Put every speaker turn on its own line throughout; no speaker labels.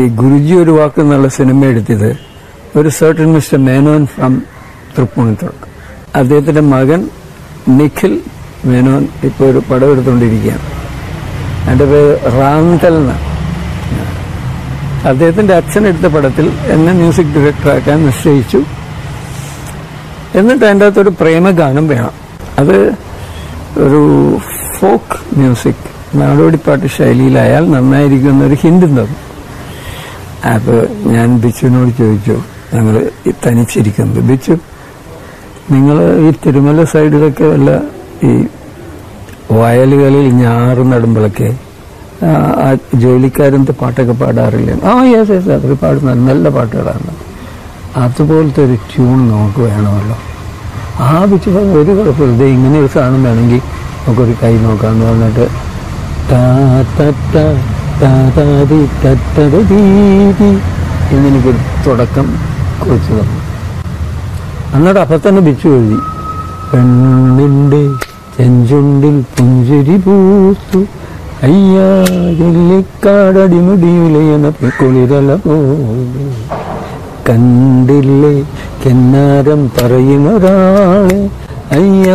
ഈ ഗുരുജി ഒരു വാക്ക് എന്നുള്ള സിനിമ എടുത്തത് ഒരു certain mister Menon from Thrippunithura അദ്ദേഹത്തിന്റെ മകൻ നിഖിൽ മേനോൻ ഇപ്പോൾ ഒരു പടം എടുത്തുകൊണ്ടിരിക്കുകയാണ് എൻ്റെ പേര് റാന്തൽ എന്നാണ് അദ്ദേഹത്തിന്റെ അച്ഛൻ എടുത്ത പടത്തിൽ എന്നെ മ്യൂസിക് ഡയറക്ടറാക്കാൻ നിശ്ചയിച്ചു എന്നിട്ട് അതിൻ്റെ അകത്തൊരു പ്രേമഗാനം വേണം അത് ഒരു ഫോക്ക് മ്യൂസിക് നാടോടിപ്പാട്ട് ശൈലിയിലായാൽ നന്നായിരിക്കും എന്നൊരു ഹിന്ദും തന്നു അപ്പോൾ ഞാൻ ബിച്ചുവിനോട് ചോദിച്ചു ഞങ്ങൾ തനിച്ചിരിക്കുന്നത് ബിച്ചു നിങ്ങൾ ഈ തിരുമല സൈഡിലൊക്കെ വല്ല ഈ വയലുകളിൽ ഞാറ് നടുമ്പോഴൊക്കെ ആ, ആ ജോലിക്കാരൻ്റെ പാട്ടൊക്കെ പാടാറില്ലേ ആ യെസ് യെസ് അവർ പാടുന്ന നല്ല പാട്ടുകളാണ് അതുപോലത്തെ ഒരു ട്യൂൺ നമുക്ക് വേണമല്ലോ ആ പിച്ച് പറഞ്ഞു ഒരു കുഴപ്പമില്ല ദേ ഇങ്ങനെ ഒരു സാധനം വേണമെങ്കിൽ നമുക്കൊരു കൈ നോക്കാമെന്ന് പറഞ്ഞിട്ട് താ തത്ത താ താതി തത്തര ദീതി എന്നെനിക്കൊരു തുടക്കം കുറിച്ച് തന്നു അന്നിട്ട് അപ്പം തന്നെ ബിച്ചു എഴുതി പെണ്ണിൻ്റെ ചെഞ്ചുണ്ടിൽ പുഞ്ചിരി പൂത്തു അയ്യാ ജല്ലിക്കാടടിമുടിയുലയന കുളിരല പോലെ കണ്ടില്ലേ കിന്നാരം പറയുന്നൊരാളെ അയ്യാ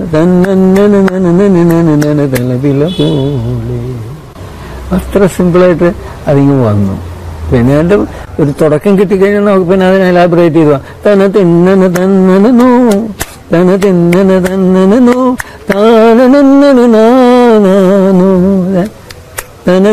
തന്നന തലപില പോലെ അത്ര സിമ്പിളായിട്ട് അതിങ്ങ് വന്നു പിന്നെ അതിന്റെ ഒരു തുടക്കം കിട്ടിക്കഴിഞ്ഞാൽ നമുക്ക് പിന്നെ അതിനെ എലാബറേറ്റ് ചെയ്തു തന തിന്നന തന്നനോ തന തിന്നന തന്നനോ താനനന്നനോ തന